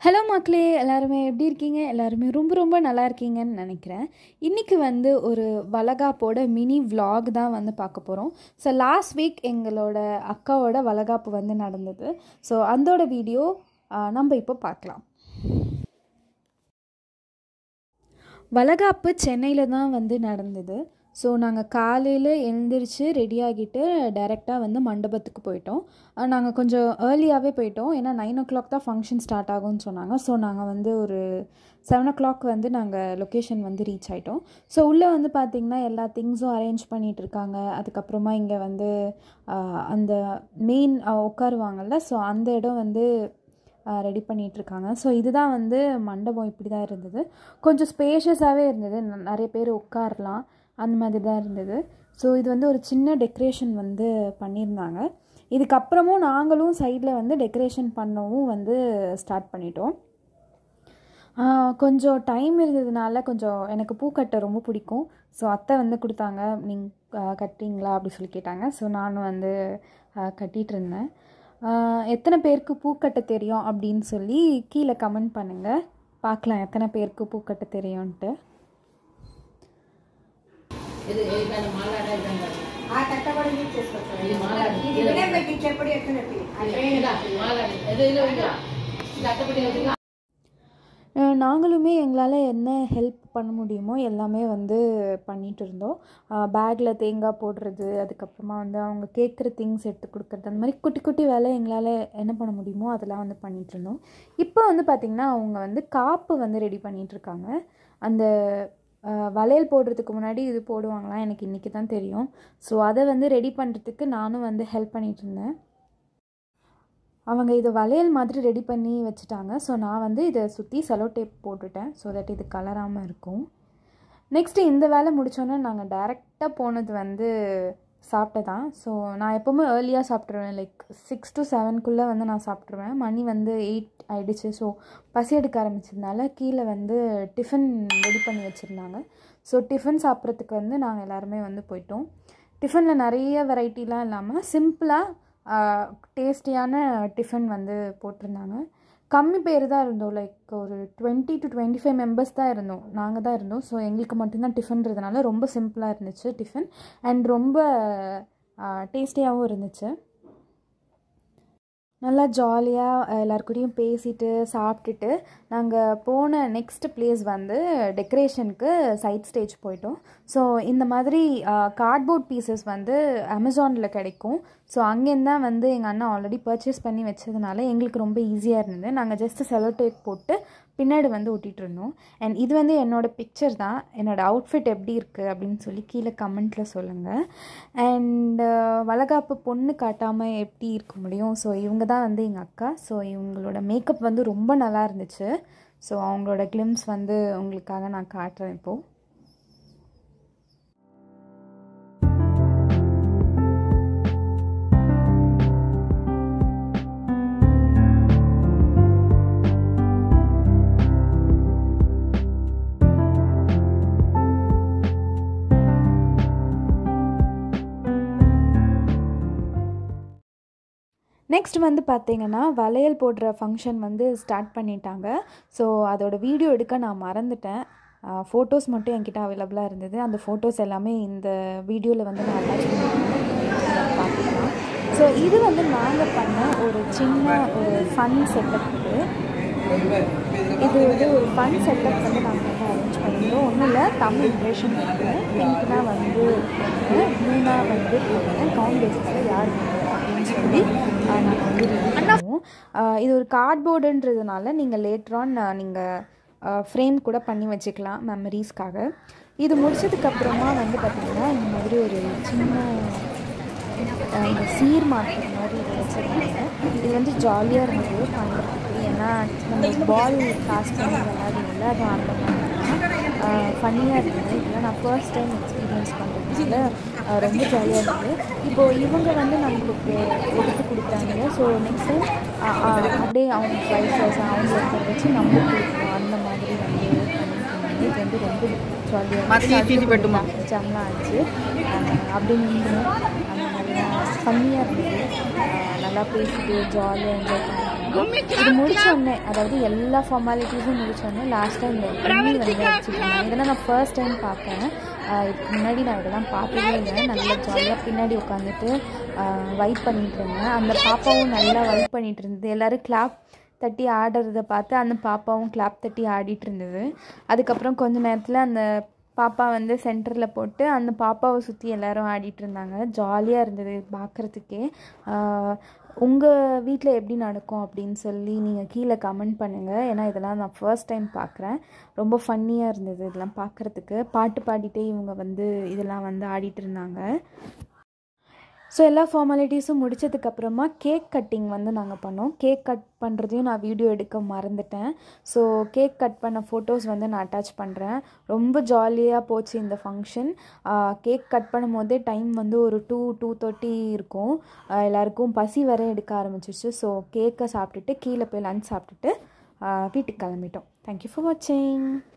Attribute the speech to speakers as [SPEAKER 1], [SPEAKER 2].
[SPEAKER 1] Hello மக்களே எல்லாருமே எப்படி இருக்கீங்க எல்லாருமே ரொம்ப ரொம்ப நல்லா இருக்கீங்கன்னு நினைக்கிறேன் இன்றைக்கி வந்து ஒரு வளகாப்போட மினி vlog தான் வந்து பார்க்க போகிறோம் ஸோ லாஸ்ட் வீக் எங்களோட அக்காவோட வளகாப்பு வந்து நடந்தது ஸோ அதோட வீடியோ நம்ம இப்போ பார்க்கலாம் வளகாப்பு சென்னையில் தான் வந்து நடந்தது ஸோ நாங்கள் காலையில் எழுந்திரிச்சு ரெடி ஆகிட்டு டைரெக்டாக வந்து மண்டபத்துக்கு போயிட்டோம் நாங்கள் கொஞ்சம் ஏர்லியாகவே போயிட்டோம் ஏன்னா நைன் ஓ கிளாக் தான் ஃபங்க்ஷன் ஸ்டார்ட் ஆகும்னு சொன்னாங்க ஸோ நாங்கள் வந்து ஒரு செவன் ஓ கிளாக் வந்து நாங்கள் லொக்கேஷன் வந்து ரீச் ஆகிட்டோம் ஸோ உள்ளே வந்து பார்த்திங்கன்னா எல்லா திங்ஸும் அரேஞ்ச் பண்ணிகிட்டு இருக்காங்க அதுக்கப்புறமா இங்கே வந்து ஆஹ், அந்த மெயின் உட்காருவாங்கல்ல ஸோ அந்த இடம் வந்து ரெடி பண்ணிகிட்ருக்காங்க ஸோ இதுதான் வந்து மண்டபம் இப்படி தான் இருந்தது கொஞ்சம் ஸ்பேஷியஸாகவே இருந்தது ந- நிறைய பேர் உட்காரலாம் அந்த மாதிரி தான் இருந்தது ஸோ இது வந்து ஒரு சின்ன டெக்கரேஷன் வந்து பண்ணியிருந்தாங்க இதுக்கப்புறமும் நாங்களும் சைடில் வந்து டெக்கரேஷன் பண்ணவும் வந்து ஸ்டார்ட் பண்ணிட்டோம் ஆஹ் கொஞ்சம் டைம் இருந்ததுனால கொஞ்சம் எனக்கு பூ கட்ட ரொம்ப பிடிக்கும் ஸோ அத்தை வந்து கொடுத்தாங்க நீங்கள் கட்டுறீங்களா அப்படி சொல்லி கேட்டாங்க ஸோ நானும் வந்து ஆஹ் கட்டிட்டு இருந்தேன் ஆஹ் எத்தனை பேருக்கு பூ கட்ட தெரியும் அப்படின்னு சொல்லி கீழே கமெண்ட் பண்ணுங்கள் பார்க்கலாம் எத்தனை பேருக்கு பூ கட்ட தெரியும்ன்ட்டு
[SPEAKER 2] ఇది ఏదైనా మాట్లాడేది
[SPEAKER 3] ఆ కట్టబడి మీరు చేసుకోవచ్చు
[SPEAKER 2] ఇది మాలాడి.
[SPEAKER 3] ఇది వినయం పెట్టించేప్పుడు ఎట్లున్నట్టు
[SPEAKER 2] మాట్లాడి ఏదో ఇదో ఇదో ఇది అట్టపడి అవుతుందా
[SPEAKER 1] அஹ் நாங்களுமே எங்களால் என்ன ஹெல்ப் பண்ண முடியுமோ எல்லாமே வந்து பண்ணிட்டு இருந்தோம் பேக்கில் தேங்காய் போடுறது அதுக்கப்புறமா வந்து அவங்க கேட்குற திங்ஸ் எடுத்து கொடுக்குறது அந்த மாதிரி குட்டி குட்டி வேலை எங்களால் என்ன பண்ண முடியுமோ அதெல்லாம் வந்து பண்ணிட்டு இருந்தோம் இப்போ வந்து பார்த்திங்கன்னா அவங்க வந்து காப்பு வந்து ரெடி பண்ணிட்டு இருக்காங்க அந்த அஹ், வளையல் போடுறதுக்கு முன்னாடி இது போடுவாங்களாம் எனக்கு இன்றைக்கி தான் தெரியும் ஸோ அதை வந்து ரெடி பண்ணுறதுக்கு நானும் வந்து ஹெல்ப் பண்ணிட்டு இருந்தேன் அவங்க இதை வளையல் மாதிரி ரெடி பண்ணி வச்சுட்டாங்க ஸோ நான் வந்து இதை சுற்றி செலோ டேப் போட்டுட்டேன் ஸோ தட் இது கலராமல் இருக்கும் நெக்ஸ்ட்டு இந்த வேலை முடித்தோன்னே நாங்கள் டைரெக்டாக போனது வந்து சாப்பிட்டதான் ஸோ நான் எப்போவுமே ஏர்லியாக சாப்பிட்ருவேன் லைக் சிக்ஸ் டு செவன்குள்ளே வந்து நான் சாப்பிட்ருவேன் மணி வந்து எயிட் ஆயிடுச்சு ஸோ பசி எடுக்க ஆரம்பிச்சதுனால கீழே வந்து டிஃபன் ரெடி பண்ணி வச்சுருந்தாங்க ஸோ டிஃபன் சாப்பிட்றதுக்கு வந்து நாங்கள் எல்லாருமே வந்து போயிட்டோம் டிஃபனில் நிறைய வெரைட்டிலாம் இல்லாமல் சிம்பிளாக டேஸ்டியான டிஃபன் வந்து போட்டிருந்தாங்க கம்மி பேர் தான் இருந்தோம் லைக் ஒரு twenty to twenty five members தான் இருந்தோம் நாங்கள் தான் இருந்தோம் ஸோ எங்களுக்கு மட்டும்தான் டிஃபன்றதுனால ரொம்ப சிம்பிளாக இருந்துச்சு டிஃபன் அண்ட் ரொம்ப டேஸ்டியாகவும் இருந்துச்சு நல்லா ஜாலியாக எல்லாருக்கூடயும் பேசிட்டு சாப்பிட்டுட்டு நாங்கள் போன நெக்ஸ்ட் பிளேஸ் வந்து டெக்கரேஷனுக்கு சைட் ஸ்டேஜ் போயிட்டோம் ஸோ இந்த மாதிரி கார்ட்போர்ட் பீசஸ் வந்து அமேசானில் கிடைக்கும் ஸோ அங்கேருந்து தான் வந்து எங்கள் அண்ணன் ஆல்ரெடி பர்ச்சேஸ் பண்ணி வச்சதுனால எங்களுக்கு ரொம்ப ஈஸியாக இருந்தது நாங்கள் ஜஸ்ட்டு செலோ டேப் போட்டு பின்னாடி வந்து ஒட்டிகிட்டு இருந்தோம் அண்ட் இது வந்து என்னோட பிக்சர் தான் என்னோட அவுட்ஃபிட் எப்படி இருக்குது அப்படின்னு சொல்லி கீழே கமெண்ட்டில் சொல்லுங்கள் அண்ட் வளகாப்பு பொண்ணு காட்டாமல் எப்படி இருக்க முடியும் ஸோ இவங்க தான் வந்து எங்கள் அக்கா ஸோ இவங்களோட மேக்கப் வந்து ரொம்ப நல்லா இருந்துச்சு ஸோ அவங்களோட கிளிம்ஸ் வந்து உங்களுக்காக நான் காட்டுறேன் இப்போது நெக்ஸ்ட் வந்து பார்த்தீங்கன்னா வளையல் போடுற ஃபங்க்ஷன் வந்து ஸ்டார்ட் பண்ணிட்டாங்க ஸோ அதோட வீடியோ எடுக்க நான் மறந்துட்டேன் ஃபோட்டோஸ் மட்டும் என்கிட்ட அவைலபிளாக இருந்தது அந்த ஃபோட்டோஸ் எல்லாமே இந்த வீடியோவில் வந்து நான் அட்டாச் பண்ணியிருக்கேன் பார்த்துக்கலாம் ஸோ இது வந்து நாங்கள் பண்ண ஒரு சின்ன ஒரு ஃபன் செட்டப் இது இது வந்து ஒரு ஃபன் செட்டப் வந்து நாங்கள் வந்து அரேஞ்ச் பண்ணியிருந்தோம் ஒன்றும் இல்லை தமிழ் இம்ப்ரெஷன் வந்து பிங்க்னா வந்து ப்ளூனா வந்து கவுண்ட் பேசிஸில் யார் வேணும் அப்படின்னு சொல்லி நாங்கள் வந்து ரெடி பண்ணுவோம் ஆஹ் இது ஒரு கார்ட்போர்டுன்றதுனால நீங்கள் லேட்ரான் நீங்கள் ஃப்ரேம் கூட பண்ணி வச்சுக்கலாம் மெமரிஸ்க்காக இது முடிச்சதுக்கப்புறமா வந்து பார்த்திங்கன்னா இந்த மாதிரி ஒரு சின்ன அஹ் இந்த சீர் மாட்டுற மாதிரி வச்சுருந்தாங்க இது வந்து ஜாலியாக இருந்தது பண்ணுறதுக்கு ஏன்னா நம்ம பால் பாஸ் பண்ணி விளையாடுவோம்ல அது அந்த மாதிரி ஃபன்னியாக இருந்தது இதெல்லாம் நான் ஃபர்ஸ்ட் டைம் எக்ஸ்பீரியன்ஸ் பண்ணுறதுனால அஹ் ரொம்ப ஜாலியாக இருந்தது இப்போது இவங்க வந்து நம்மளுக்கு எடுத்து கொடுத்தாங்க ஸோ நெக்ஸ்ட் டைம் அப்படியே அவங்க ப்ரைஸ் அவங்க உட்கார வச்சு நம்மளுக்கு கொடுக்கணும் அந்த மாதிரி வந்து பண்ணிட்டு இருந்தாங்க இது வந்து ரொம்ப ஜாலியாக எக்ஸாம்லாம் ஆச்சு அஹ் அப்படி நின்று அந்த மாதிரி ஃபன்னியாக இருந்தது அஹ் நல்லா பேசிட்டு ஜாலியாக என்ஜாய் பண்ணாங்க இது முடிச்ச உடனே அதாவது எல்லா ஃபார்மாலிட்டிஸும் முடிச்ச உடனே லாஸ்ட் டைம் இந்த கும்மி வந்து அடிச்சுருந்தாங்க இதெல்லாம் நான் ஃபர்ஸ்ட் டைம் பார்ப்பேன் ஆஹ் இதுக்கு முன்னாடி நான் இதெல்லாம் பார்த்ததே இல்லை நல்லா ஜாலியாக பின்னாடி உட்காந்துட்டு வைப் பண்ணிட்டு இருந்தேன் அந்த பாப்பாவும் நல்லா வைப் பண்ணிட்டு இருந்தது எல்லோரும் கிளாப் தட்டி ஆடுறத பார்த்து அந்த பாப்பாவும் கிளாப் தட்டி ஆடிட்டு இருந்தது அதுக்கப்புறம் கொஞ்ச நேரத்தில் அந்த பாப்பா வந்து சென்டரில் போட்டு அந்த பாப்பாவை சுற்றி எல்லாரும் ஆடிட்டு இருந்தாங்க ஜாலியாக இருந்தது பார்க்குறதுக்கே உங்கள் வீட்டில் எப்படி நடக்கும் அப்படின்னு சொல்லி நீங்கள் கீழே கமெண்ட் பண்ணுங்கள் ஏன்னா இதெல்லாம் நான் ஃபர்ஸ்ட் டைம் பார்க்குறேன் ரொம்ப ஃபன்னியாக இருந்தது இதெல்லாம் பார்க்குறதுக்கு பாட்டு பாடிட்டே இவங்க வந்து இதெல்லாம் வந்து ஆடிட்டு இருந்தாங்க ஸோ எல்லா ஃபார்மாலிட்டிஸும் முடிச்சதுக்கப்புறமா கேக் கட்டிங் வந்து நாங்கள் பண்ணோம் கேக் கட் பண்ணுறதையும் நான் வீடியோ எடுக்க மறந்துட்டேன் ஸோ கேக் கட் பண்ண ஃபோட்டோஸ் வந்து நான் அட்டாச் பண்ணுறேன் ரொம்ப ஜாலியாக போச்சு இந்த ஃபங்க்ஷன் கேக் கட் பண்ணும் போதே டைம் வந்து ஒரு டூ டூ தேர்ட்டி இருக்கும் ஆஹ் எல்லாருக்கும் பசி வர எடுக்க ஆரம்பிச்சிச்சு ஸோ கேக்கை சாப்பிட்டுட்டு கீழே போய் லஞ்ச் சாப்பிட்டுட்டு ஆஹ் வீட்டுக்கு கிளம்பிட்டோம் தேங்க்யூ ஃபார் வாட்சிங்